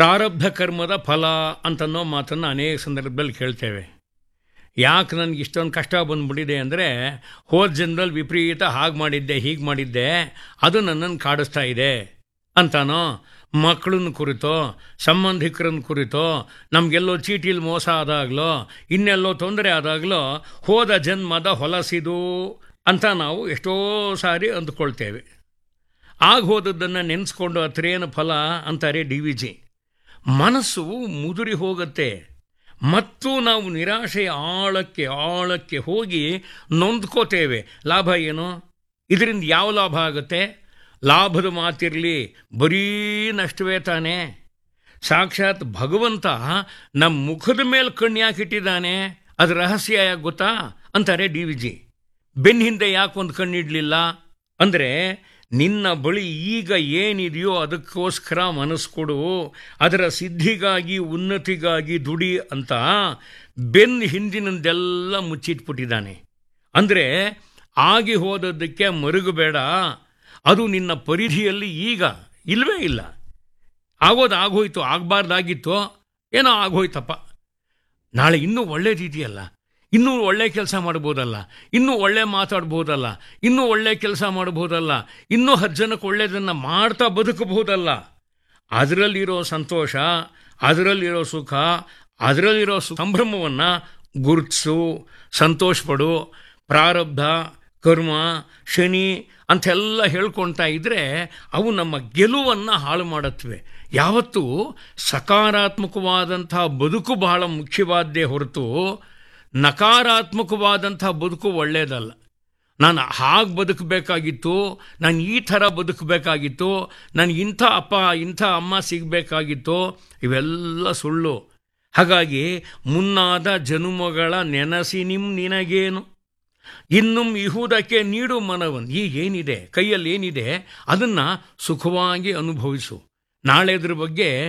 ಪ್ರಾರಬ್ಧ ಕರ್ಮದ ಫಲ ಅಂತನ್ನೋ ಮಾತನ್ನು ಅನೇಕ ಸಂದರ್ಭದಲ್ಲಿ ಕೇಳ್ತೇವೆ ಯಾಕೆ ನನಗೆ ಇಷ್ಟೊಂದು ಕಷ್ಟ ಬಂದ್ಬಿಟ್ಟಿದೆ ಅಂದರೆ ಹೋದ ಜನ್ರಲ್ಲಿ ವಿಪರೀತ ಹಾಗೆ ಮಾಡಿದ್ದೆ ಹೀಗೆ ಮಾಡಿದ್ದೆ ಅದು ನನ್ನನ್ನು ಕಾಡಿಸ್ತಾ ಇದೆ ಅಂತಾನೋ ಮಕ್ಕಳನ್ನ ಕುರಿತೋ ಸಂಬಂಧಿಕರನ್ನ ಕುರಿತೋ ನಮಗೆಲ್ಲೋ ಚೀಟಿಲಿ ಮೋಸ ಆದಾಗಲೋ ಇನ್ನೆಲ್ಲೋ ತೊಂದರೆ ಆದಾಗಲೋ ಹೋದ ಜನ್ಮದ ಹೊಲಸಿದು ಅಂತ ನಾವು ಎಷ್ಟೋ ಸಾರಿ ಅಂದ್ಕೊಳ್ತೇವೆ ಆಗ ಹೋದದ್ದನ್ನು ನೆನೆಸ್ಕೊಂಡು ಹತ್ರೇನು ಫಲ ಅಂತಾರೆ ಡಿ ವಿ ಜಿ ಮನಸ್ಸು ಮುದುರಿ ಹೋಗುತ್ತೆ ಮತ್ತು ನಾವು ನಿರಾಶೆಯ ಆಳಕ್ಕೆ ಆಳಕ್ಕೆ ಹೋಗಿ ನೊಂದ್ಕೋತೇವೆ ಲಾಭ ಏನು ಇದರಿಂದ ಯಾವ ಲಾಭ ಆಗುತ್ತೆ ಲಾಭದ ಮಾತಿರಲಿ ಬರೀ ನಷ್ಟವೇ ತಾನೇ ಸಾಕ್ಷಾತ್ ಭಗವಂತ ನಮ್ಮ ಮುಖದ ಮೇಲೆ ಕಣ್ಣು ಯಾಕೆ ಇಟ್ಟಿದ್ದಾನೆ ಅದು ರಹಸ್ಯ ಯಾಕೆ ಗೊತ್ತಾ ಅಂತಾರೆ ಡಿ ವಿ ಜಿ ಬೆನ್ನ ಹಿಂದೆ ಯಾಕೆ ಒಂದು ಕಣ್ಣಿಡಲಿಲ್ಲ ಅಂದರೆ ನಿನ್ನ ಬಳಿ ಈಗ ಏನಿದೆಯೋ ಅದಕ್ಕೋಸ್ಕರ ಮನಸ್ಸು ಕೊಡು ಅದರ ಸಿದ್ಧಿಗಾಗಿ ಉನ್ನತಿಗಾಗಿ ದುಡಿ ಅಂತ ಬೆನ್ನು ಹಿಂದಿನದೆಲ್ಲ ಮುಚ್ಚಿಟ್ಬಿಟ್ಟಿದ್ದಾನೆ ಅಂದರೆ ಆಗಿ ಹೋದದ್ದಕ್ಕೆ ಮರುಗಬೇಡ ಅದು ನಿನ್ನ ಪರಿಧಿಯಲ್ಲಿ ಈಗ ಇಲ್ಲವೇ ಇಲ್ಲ ಆಗೋದು ಆಗೋಯ್ತು ಆಗಬಾರ್ದಾಗಿತ್ತು ಏನೋ ಆಗೋಯ್ತಪ್ಪ ನಾಳೆ ಇನ್ನೂ ಒಳ್ಳೇದಿದೆಯಲ್ಲ ಇನ್ನೂ ಒಳ್ಳೆ ಕೆಲಸ ಮಾಡ್ಬೋದಲ್ಲ ಇನ್ನೂ ಒಳ್ಳೆ ಮಾತಾಡ್ಬೋದಲ್ಲ ಇನ್ನೂ ಒಳ್ಳೆ ಕೆಲಸ ಮಾಡ್ಬೋದಲ್ಲ ಇನ್ನೂ ಹತ್ತು ಜನಕ್ಕೆ ಒಳ್ಳೆಯದನ್ನು ಮಾಡ್ತಾ ಬದುಕಬಹುದಲ್ಲ ಅದರಲ್ಲಿರೋ ಸಂತೋಷ ಅದರಲ್ಲಿರೋ ಸುಖ ಅದರಲ್ಲಿರೋ ಸಂಭ್ರಮವನ್ನು ಗುರುತಿಸು ಸಂತೋಷಪಡು ಪ್ರಾರಬ್ಧ ಕರ್ಮ ಶನಿ ಅಂತೆಲ್ಲ ಹೇಳ್ಕೊಳ್ತಾ ಇದ್ದರೆ ಅವು ನಮ್ಮ ಗೆಲುವನ್ನು ಹಾಳು ಮಾಡುತ್ತವೆ ಯಾವತ್ತೂ ಸಕಾರಾತ್ಮಕವಾದಂಥ ಬದುಕು ಬಹಳ ಮುಖ್ಯವಾದ್ದೇ ಹೊರತು ನಕಾರಾತ್ಮಕವಾದಂಥ ಬದುಕು ಒಳ್ಳೆಯದಲ್ಲ ನಾನು ಹಾಗೆ ಬದುಕಬೇಕಾಗಿತ್ತು ನಾನು ಈ ಥರ ಬದುಕಬೇಕಾಗಿತ್ತು ನನಗೆ ಇಂಥ ಅಪ್ಪ ಇಂಥ ಅಮ್ಮ ಸಿಗಬೇಕಾಗಿತ್ತು ಇವೆಲ್ಲ ಸುಳ್ಳು ಹಾಗಾಗಿ ಮುನ್ನಾದ ಜನುಮಗಳ ನೆನಸಿ ನಿಮ್ ನಿನಗೇನು ಇನ್ನುಂ ಇಹುದಕ್ಕೆ ನೀಡು ಮನವನ್ ಈಗೇನಿದೆ ಕೈಯಲ್ಲಿ ಏನಿದೆ ಅದನ್ನು ಸುಖವಾಗಿ ಅನುಭವಿಸು ನಾಳೆದ್ರ ಬಗ್ಗೆ